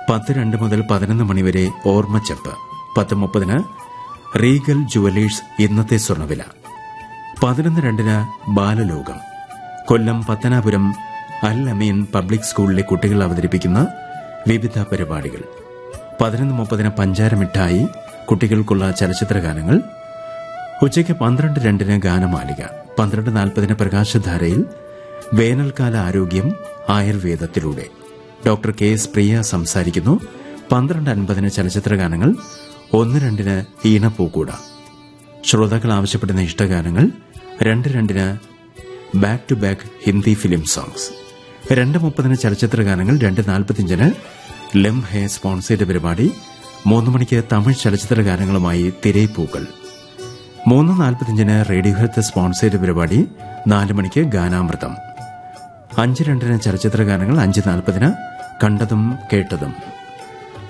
പത്ത് രണ്ട് മുതൽ പതിനൊന്ന് മണിവരെ ഓർമ്മച്ചപ്പ് പത്ത് മുപ്പതിന് റീഗൽ ജുവലേഴ്സ് ഇന്നത്തെ സ്വർണ്ണവില പതിനൊന്ന് രണ്ടിന് ബാലലോകം കൊല്ലം പത്തനാപുരം അൽ അമീൻ പബ്ലിക് സ്കൂളിലെ കുട്ടികൾ അവതരിപ്പിക്കുന്ന വിവിധ പരിപാടികൾ പതിനൊന്ന് മുപ്പതിന് പഞ്ചാര മിഠായി കുട്ടികൾക്കുള്ള ചലച്ചിത്ര ഗാനങ്ങൾ ഉച്ചയ്ക്ക് പന്ത്രണ്ട് രണ്ടിന് ഗാനമാലിക പന്ത്രണ്ട് നാൽപ്പതിന് പ്രകാശധാരയിൽ വേനൽക്കാല ആരോഗ്യം ആയുർവേദത്തിലൂടെ ഡോക്ടർ കെ എസ് പ്രിയ സംസാരിക്കുന്നു പന്ത്രണ്ട് അൻപതിന് ചലച്ചിത്ര ഗാനങ്ങൾ ഒന്ന് രണ്ടിന് ഈണപ്പൂക്കൂട ശ്രോതാക്കൾ ആവശ്യപ്പെടുന്ന ഇഷ്ടഗാനങ്ങൾ രണ്ട് രണ്ടിന് back to back Hindi film songs രണ്ട് മുപ്പതിന് ചലച്ചിത്ര ഗാനങ്ങൾ രണ്ട് നാൽപ്പത്തിയഞ്ചിന് ലെം ഹെ സ്പോൺസേഡ് പരിപാടി മൂന്ന് മണിക്ക് തമിഴ് ചലച്ചിത്ര ഗാനങ്ങളുമായി തിരയിപ്പൂക്കൾ മൂന്ന് നാൽപ്പത്തിയഞ്ചിന് റേഡിയോ ഹെൽത്ത് സ്പോൺസേഡ് പരിപാടി നാല് മണിക്ക് ഗാനാമൃതം അഞ്ച് രണ്ടിന് ചലച്ചിത്ര ഗാനങ്ങൾ അഞ്ച് നാൽപ്പതിന് കണ്ടതും കേട്ടതും